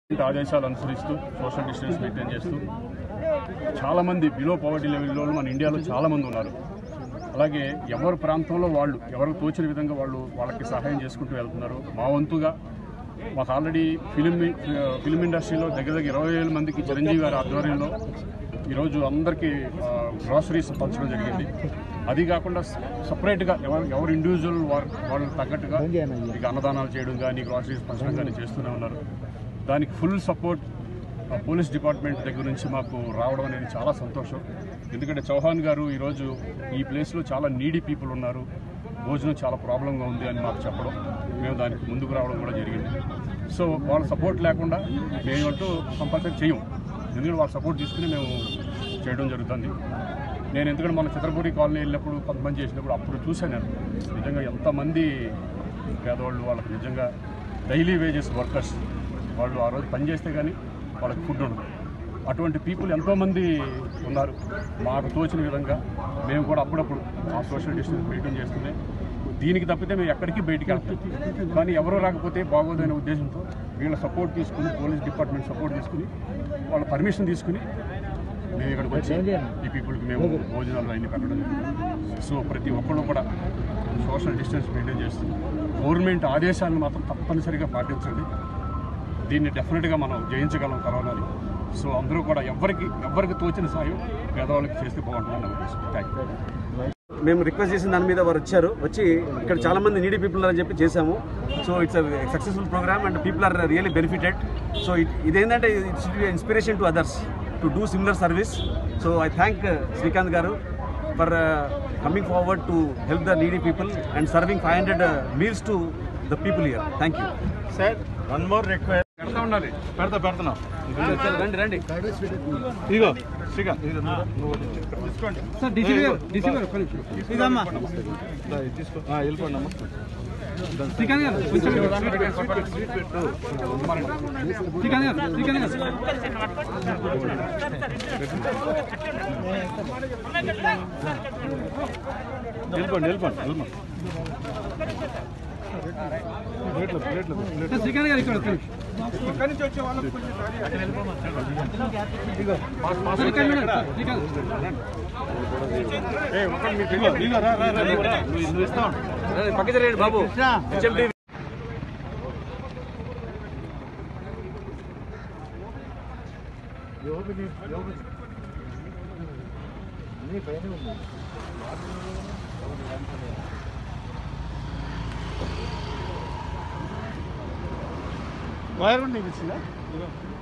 ఇంటి ఆదేశాలు అనుసరిస్తూ సోషల్ డిస్టెన్స్ మెయింటైన్ చేస్తూ చాలామంది బిలో పవర్టీ లెవెల్లో మన ఇండియాలో చాలామంది ఉన్నారు అలాగే ఎవరి ప్రాంతంలో వాళ్ళు ఎవరికి తోచిన విధంగా వాళ్ళు వాళ్ళకి సహాయం చేసుకుంటూ వెళ్తున్నారు మా వంతుగా మాకు ఆల్రెడీ ఫిలిం ఫిలిం ఇండస్ట్రీలో దగ్గర దగ్గర ఇరవై వేల మందికి చిరంజీవి గారి ఆధ్వర్యంలో ఈరోజు అందరికీ గ్రాసరీస్ పంచడం జరిగింది అది కాకుండా సపరేట్గా ఎవరు ఎవరు ఇండివిజువల్ వారు వాళ్ళకి తగ్గట్టుగా ఇక అన్నదానాలు చేయడం కానీ గ్రాసరీస్ పంచడం కానీ చేస్తూనే ఉన్నారు దానికి ఫుల్ సపోర్ట్ ఆ పోలీస్ డిపార్ట్మెంట్ దగ్గర నుంచి మాకు రావడం అనేది చాలా సంతోషం ఎందుకంటే చౌహాన్ గారు ఈరోజు ఈ ప్లేస్లో చాలా నీడీ పీపుల్ ఉన్నారు భోజనం చాలా ప్రాబ్లంగా ఉంది అని మాకు చెప్పడం మేము దానికి ముందుకు రావడం కూడా జరిగింది సో వాళ్ళ సపోర్ట్ లేకుండా మేమంటూ కంపల్సరీ చేయం ఎందుకంటే వాళ్ళ సపోర్ట్ తీసుకుని మేము చేయడం జరుగుతుంది నేను ఎందుకంటే మన చిత్రపూరి కాలనీ వెళ్ళినప్పుడు కొంతమంది చేసినప్పుడు అప్పుడు చూశాను నేను నిజంగా ఎంతమంది పేదవాళ్ళు వాళ్ళకి నిజంగా డైలీ వేజెస్ వర్కర్స్ వాళ్ళు ఆ రోజు పని చేస్తే కానీ వాళ్ళకి ఫుడ్ ఉండదు అటువంటి పీపుల్ ఎంతోమంది ఉన్నారు మాకు తోచిన విధంగా మేము కూడా అప్పుడప్పుడు ఆ సోషల్ డిస్టెన్స్ మెయింటైన్ చేస్తూనే దీనికి తప్పితే మేము ఎక్కడికి బయటికి వెళ్తాం కానీ ఎవరో రాకపోతే బాగోదనే ఉద్దేశంతో వీళ్ళ సపోర్ట్ తీసుకుని పోలీస్ డిపార్ట్మెంట్ సపోర్ట్ తీసుకుని వాళ్ళ పర్మిషన్ తీసుకుని మేము ఇక్కడికి వచ్చి ఈ పీపుల్కి మేము భోజనాలు అన్ని పెట్టడం జరిగింది. సో ప్రతి ఒక్కళ్ళు కూడా సోషల్ డిస్టెన్స్ మెయింటైన్ చేస్తూ గవర్నమెంట్ ఆదేశాలను మాత్రం తప్పనిసరిగా పాటించండి దీన్ని డెఫినెట్గా మనం జయించగలం కరోనాని సో అందరూ కూడా ఎవరికి ఎవరికి తోచిన సాయం పేదవాళ్ళకి చేస్తే బాగుంటుందని నా ఉద్దేశం థ్యాంక్ యూ మేము రిక్వెస్ట్ చేసిన దాని మీద వారు వచ్చారు వచ్చి ఇక్కడ చాలా మంది నీడీ పీపుల్ అని చెప్పి చేశాము so it's successful programme and people are really benefited so ఇదేంటంటే it's inspiration to others to do similar service so I thank Srikanth garu for coming forward to help the needy people and serving five hundred meals to the people here thank you sir one more request పెడతా ఉండాలి పెడతా పెడుతున్నాం రండి రండి ఇదిగో శ్రీకాంత్ ఇది నువ్వు ఇక్కడ తీసుకోండి దా, ఇది తీసుకో ఆ, వెళ్ళిపోండి అమ్మ స్వీట్ పెట్టు వెళ్ళిపోండి వెళ్ళిపోండి వెళ్ళిపోండి ప్లేట్లు ప్లేట్లు ప్లేట్లు ఇదిగో, ఇదిగో, రా, రా, రా, నువ్వు రా. నువ్వు నువ్వు ఇస్తా ఉండు. పక్కన రండి బాబు హెచ్ఎండి వైర్ నీకు ఇచ్చిందా